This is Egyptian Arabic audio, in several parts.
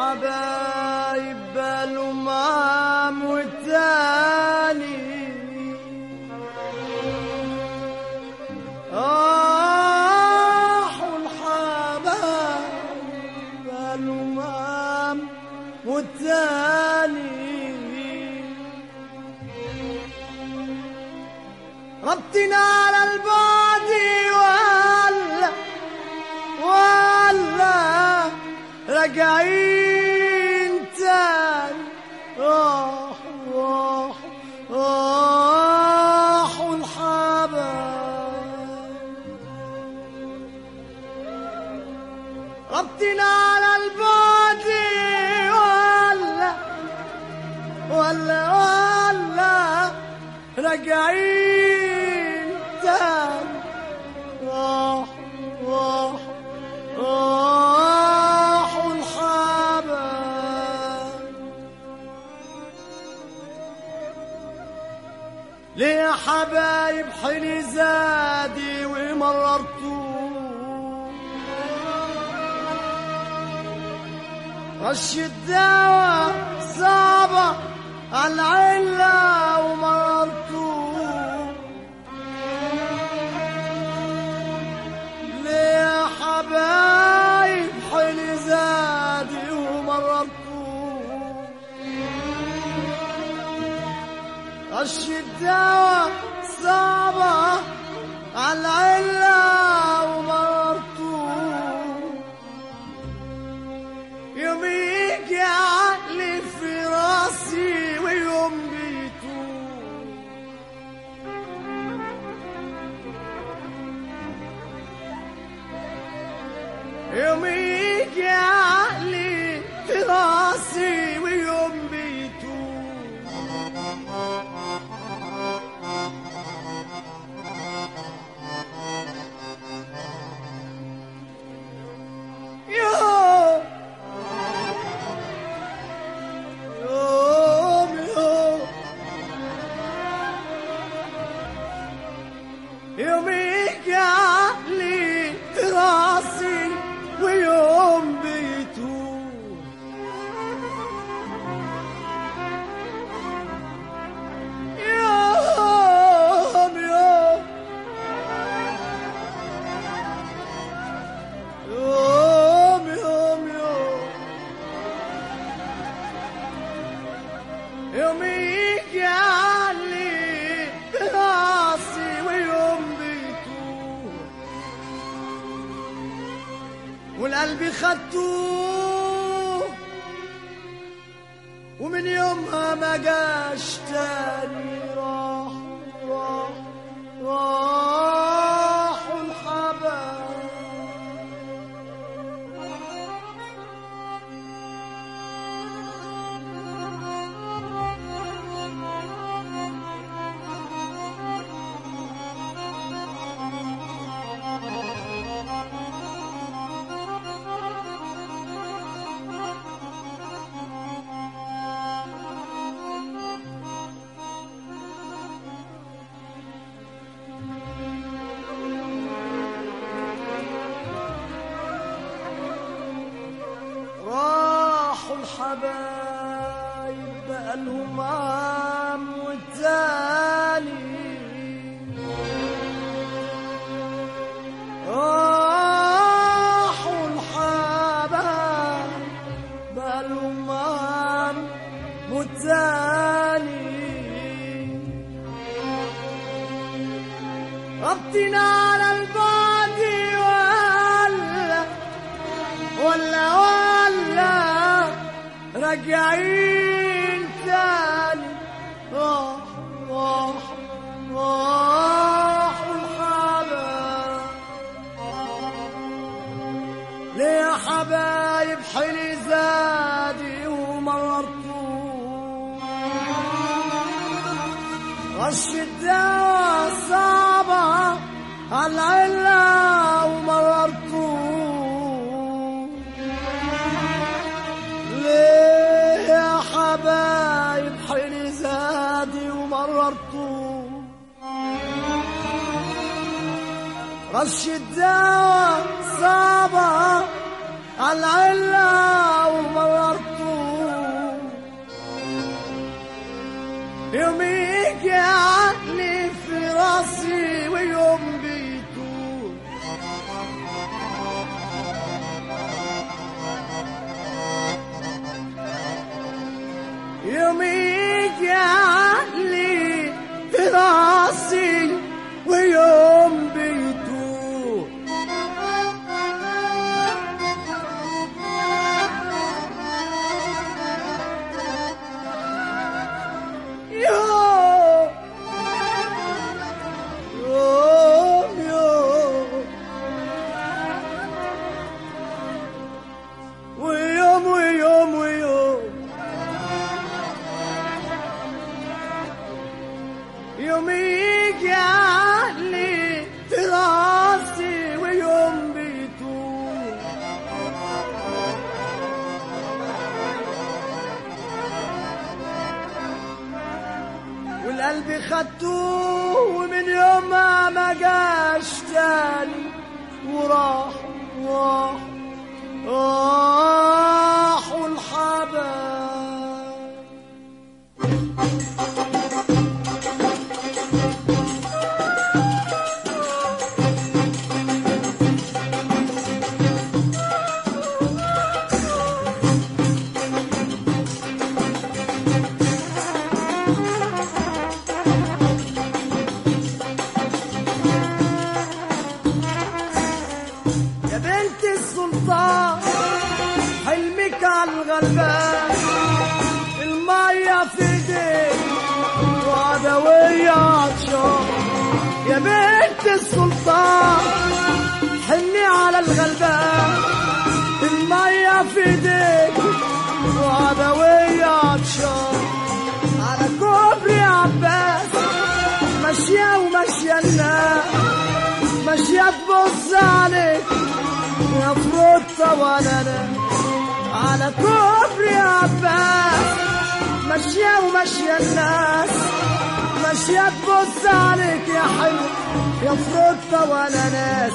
حبايب بالأمام والتاني راحوا الحبايب بالأمام والتاني ربطنا على البعد ولا ولا راجعين تاني راح راح راحوا الحبايب ربطنا على البعد ولا ولا ولا راجعين تاني راح راح راحوا الحبايب ليه يا حبايب حلي زادي ومررتوه رش الدواء صعبة على العلة ومررتوه ليه يا حبايب حلي زادي ومررتوه رش الدواء صعبة على العلة ومررتوه يوم يجي عقلي في راسي ويوم بيتوه يوم يجي عقلي في راسي ويوم بيتوه يوم يوم يوم يوم يجي عقلي في راسي ويوم بيتوه يوم يوم يوم يوم يوم يوم يجي علي براسي ويوم بيتوه والقلب خدتوه ومن يومها ما جاش تاني راح راح راحوا الحبايب راحوا الحبايب بقالهم عام والتاني راحوا الحبايب بقالهم عام والتاني ربطنا على البعد ولا ولا ولا راجعين تاني راح راح راح الحبايب ليه يا حبايب حلي زادي ومررتوه رش الدواء صعبة على العلة ومررتوه ليه يا حبايب حلي زادي ومررتوه رش الدواء صعبة العلة ومررته يوم يجي عقلي في راسي ويوم بيتوه يوم يجي عقلي في راسي ويوم بيتوه يوم يوم يوم ويوم ويوم ويوم يوم يجي عقلي في راسي ويوم بيتوه والقلب خدتوه ومن يومها ما جاش تاني وراح وراح راحوا الحبايب يا بنت السلطان حلمك على الغلبان المية في ايديك وعدوية عطشان يا بنت السلطان حلمي على الغلبان المية في ايديك وعدوية عطشان على كوبري عباس ماشية وماشية الناس ماشية تبص عليك يا فروتة ولا انا على كوبري عباس ماشية وماشية الناس ماشية تبص عليك يا حلو يا فروتة ولا ناس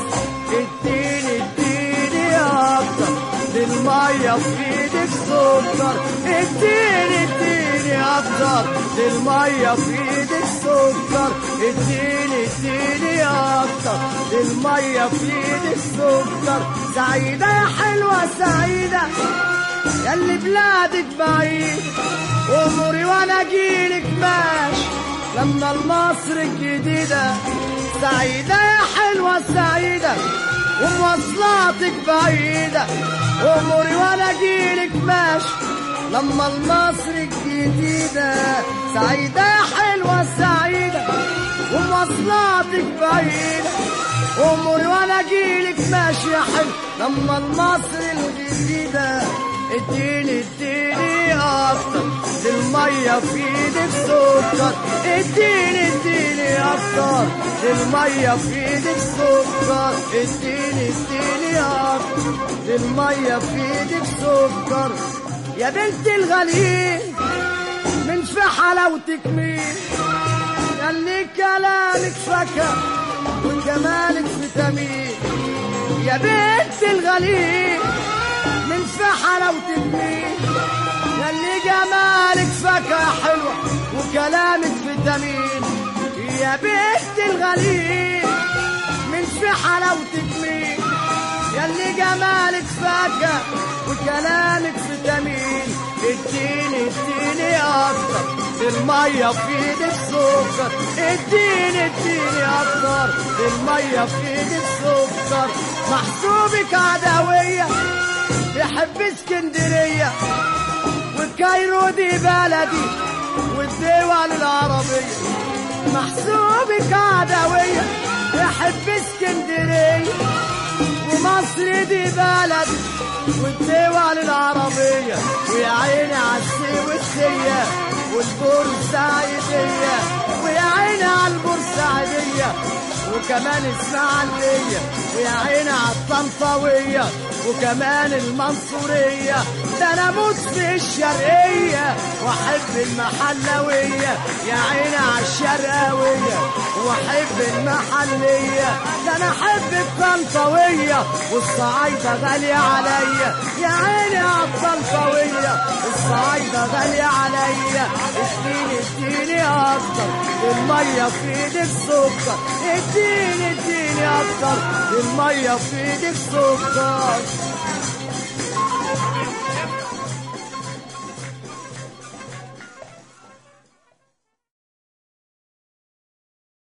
اديني اديني اكتر للمية في ايدك سكر اديني اديني اكتر للمية في ايدك سكر اديني اديني اكتر للمية في ايدك سكر سعيدة يا حلوة سعيدة ياللي بلادك بعيد اموري وانا اجيلك ماشي لما المصر الجديدة سعيدة يا حلوة سعيدة ومواصلاتك بعيدة اموري وانا اجيلك ماشي لما المصر الجديدة سعيدة يا حلوة سعيدة ومواصلاتك بعيدة اموري وانا اجيلك ماشي يا حلو لما المصر الجديدة اديني اديني اكتر للمية في ايدك سكر اديني اديني اكتر للمية في ايدك سكر اديني اديني اكتر للمية في ايدك سكر يا بنت الغليل من في حلاوتك مين ياللي كلامك فكر وجمالك فيتامين يا بنت الغليل من في حلاوتك مين ياللي جمالك فاكهة حلوة وكلامك فيتامين يا بنت الغليل من في حلاوتك مين ياللي جمالك فاكهة وكلامك فيتامين اديني اديني اكتر المية في ايدك سكر اديني اديني اكتر المية في ايدك سكر محسوبك عدوية يحب اسكندرية والكايرو دي بلدي والدول العربية محسوبك عدوية يحب اسكندرية ومصر دي بلد والدول العربية ويا عيني عالسويسية والبورسعيدية ويا عيني عالبورسعيدية وكمان اسماعيلية ويا عيني عالطنطاوية وكمان المنصورية ده انا اموت في الشرقية واحب المحلوية يا عيني عالشرقاوية واحب المحلية ده انا احب الطنطاوية والصعايدة غالية عليا يا عيني على الطنطاوية الصعايدة غالية عليا اديني اديني اكتر المية في ايدك سكر اديني اديني اكتر المية في ايدك سكر